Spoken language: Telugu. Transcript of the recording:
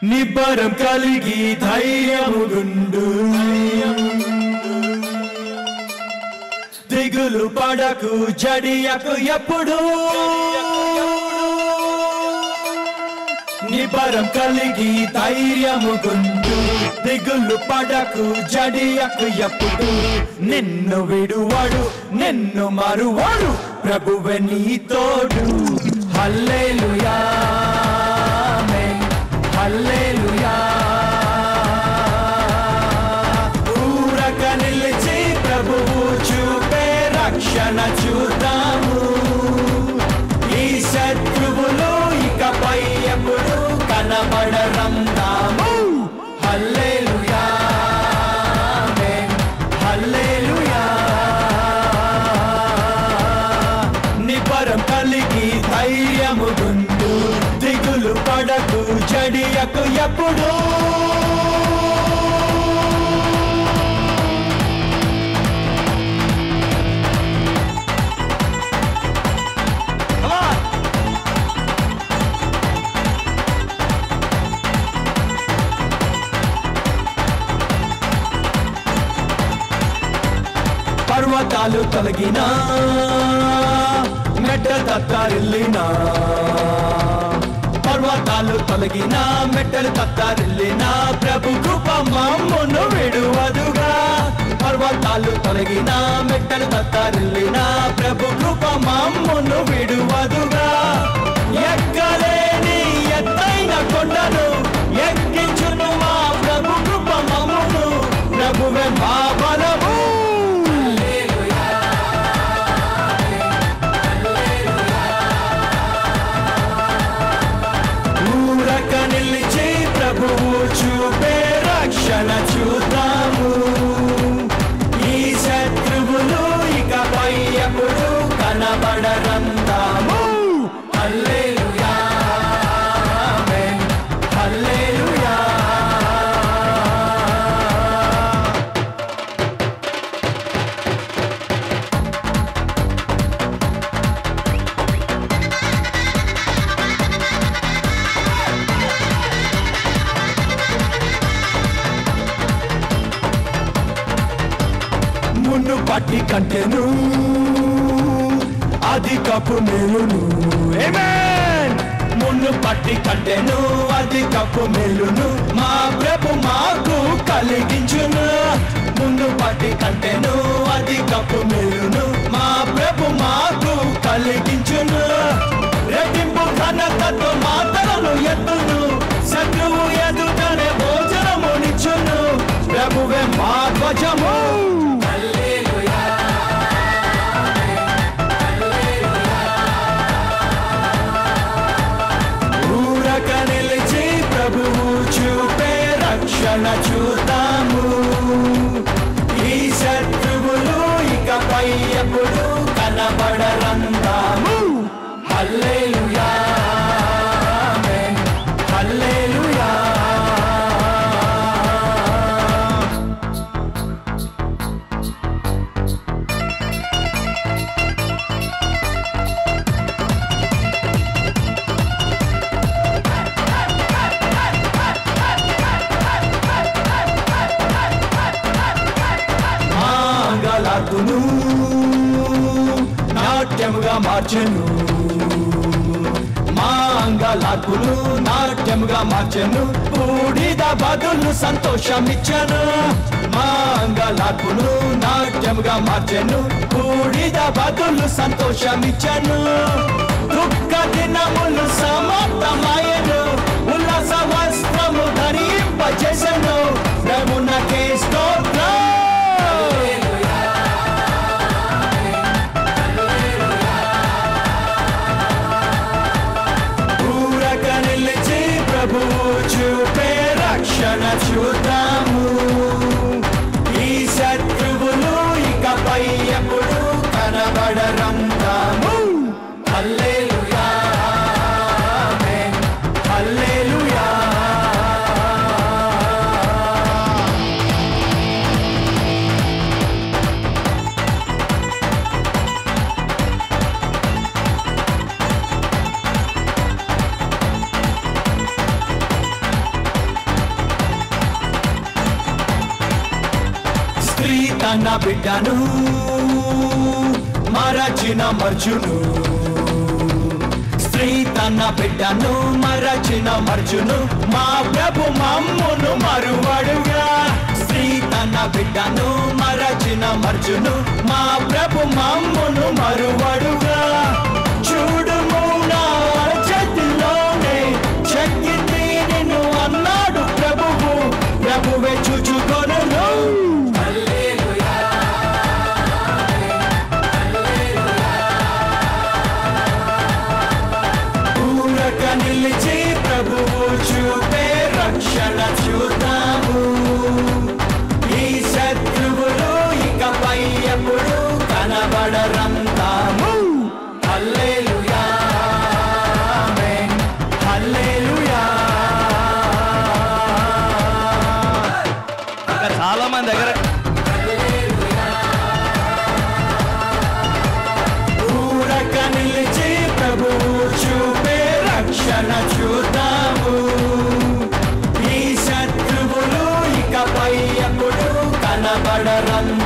నిబ్బరం కలిగి ధైర్యముగుండు దిగులు పడకు జడియకు ఎప్పుడు నిబరం కలిగి ధైర్యముగుండు దిగులు పడకు జడియకు ఎప్పుడు నిన్ను విడువడు నిన్ను మరువడు ప్రభువే నీ తోడు హల్లెలూయా ఆమేన్. హల్లెలూయా ఊరక నిలిచి ప్రభువు చూపే రక్షణ చూద్దాము ఈ శత్రువులు ఇకపై ఎప్పుడు కనబడరందాము హల్లెలూయా ఆమేన్. హల్లెలూయా నిబరం కలిగి ధైర్యము గుండు దిగులు పడకు జడియకు ఎప్పుడు పర్వతాలు తొలగినా మెట్ట తత్తారిల్లినా పర్వతాలు తొలగినా మెట్టలు తత్తారిల్లినా ప్రభు కృప మమ్మును విడువదుగా పర్వతాలు తొలగినా మెట్టలు తత్తారిల్లినా ప్రభు కృప మమ్మును విడువదుగా ఎక్కలేని ఎత్తైన కొండను ఎక్కించును మా ప్రభు కృప మమ్మును ప్రభువే మా బలము ఊరక నిలిచి ప్రభువు చూపే రక్షణ చూద్దాము ఈ శత్రువులు ఇకపై ఎప్పుడు కనబడరందాము హల్లెలూయా ఆమేన్. హల్లెలూయా మున్ను పట్టి కంటెను అది కప్పు మేలును Amen! మున్ను పట్టి కంటెను అది కప్పు మేలును మా ప్రభు మాకు కలిగించును మున్ను పట్టి కంటెను అది కప్పు మేలును మా ప్రభు మాకు కలిగించును రెట్టింపు ఘనతతో మాటలను ఎత్తును శత్రువు ఎదుటనే భోజనమునిచ్చును ప్రభువే మా ధ్వజము ఊరక నిలిచి ప్రభువు చూపే రక్షణ చూద్దాము ఈ శత్రువులు ఇకపై ఎప్పుడు కనబడరందాము హల్లెలూయా ఆమేన్. హల్లెలూయా మాంగళాతును నాట్యముగా మార్చెను మాంగళాతును నాట్యముగా మార్చెను బూడిద బదులు సంతోషమిచ్చను మాంగళాతును నాట్యముగా మార్చెను బూడిద బదులు సంతోషమిచ్చను దుఃఖ దినములు సమాప్తమాయను ఉల్లాస వస్త్రము ధరింపజేసెను ప్రభునకే స్తోత్రం ఊరక నిలిచి ప్రభువు చూపే రక్షణ చూద్దాము ఈ శత్రువులు ఇకపై ఎప్పుడు కనబడరందాము హల్లెలూయా ఆమేన్. హల్లెలూయా తన బిడ్డను మరచిన మర్జును స్త్రీ తన బిడ్డను మరచిన మర్జును మా ప్రభు మమ్మును మరువడుగా స్త్రీ తన బిడ్డను మరచిన మర్జును మా ప్రభు మమ్మును మరువడుగా చూడుము నా చేతిలోనే శక్తి నేను అన్నాడు ప్రభువు ప్రభువే చూచుకొను ఊరక నిలిచి ప్రభువు చూపే రక్షణ చూద్దాము ఈ శత్రువులు ఇకపై ఎప్పుడు కనబడరంతాము హల్లెలూయా ఆమేన్. హల్లెలూయా ఇంకా చాలా మంది దగ్గర ఊరక నిలిచి ప్రభువు చూపే రక్షణ చూద్దాము ఈ శత్రువులు ఇకపై ఎప్పుడు కనబడరంతాము